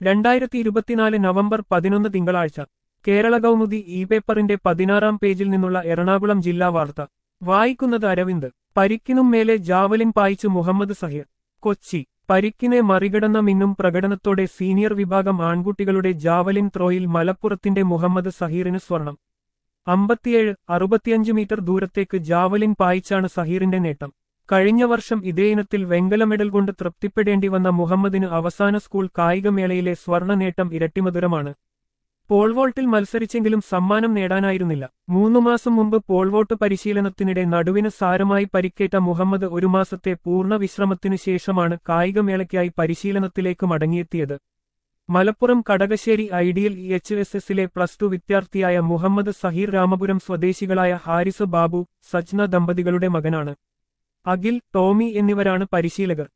രണ്ടായിരത്തി ഇരുപത്തിനാല് നവംബർ പതിനൊന്ന് തിങ്കളാഴ്ച കേരള കൗമുദി ഇ പേപ്പറിന്റെ പതിനാറാം പേജിൽ നിന്നുള്ള എറണാകുളം ജില്ലാ വാർത്ത വായിക്കുന്നത് അരവിന്ദ് പരിക്കിനും മേലെ ജാവലിൻ പായിച്ചു മുഹമ്മദ് സഹിർ കൊച്ചി പരിക്കിനെ മറികടന്ന മിന്നും പ്രകടനത്തോടെ സീനിയർ വിഭാഗം ആൺകുട്ടികളുടെ ജാവലിൻ ത്രോയിൽ മലപ്പുറത്തിന്റെ മുഹമ്മദ് സഹീറിന് സ്വർണം അമ്പത്തിയേഴ് അറുപത്തിയഞ്ച് മീറ്റർ ദൂരത്തേക്ക് ജാവലിൻ പായിച്ചാണ് സഹീറിന്റെ നേട്ടം കഴിഞ്ഞ വർഷം ഇതേ ഇനത്തിൽ വെങ്കല മെഡൽ കൊണ്ട് തൃപ്തിപ്പെടേണ്ടി വന്ന മുഹമ്മദിന് അവസാന സ്കൂൾ കായികമേളയിലെ സ്വർണ്ണ നേട്ടം ഇരട്ടിമധുരമാണ് പോൾവോൾട്ടിൽ മത്സരിച്ചെങ്കിലും സമ്മാനം നേടാനായിരുന്നില്ല മൂന്നു മാസം മുമ്പ് പോൾവോട്ട് പരിശീലനത്തിനിടെ നടുവിന് സാരമായി പരിക്കേറ്റ മുഹമ്മദ് ഒരു മാസത്തെ പൂർണ്ണ വിശ്രമത്തിനു ശേഷമാണ് കായികമേളയ്ക്കായി പരിശീലനത്തിലേക്ക് മടങ്ങിയെത്തിയത് Malappuram Kadakassery ideal E H S എസിലെ പ്ലസ് ടു വിദ്യാർത്ഥിയായ മുഹമ്മദ് സഹീർ രാമപുരം സ്വദേശികളായ ഹാരിസ് ബാബു സജ്ന ദമ്പതികളുടെ മകനാണ് അഖിൽ ടോമി എന്നിവരാണ് പരിശീലകർ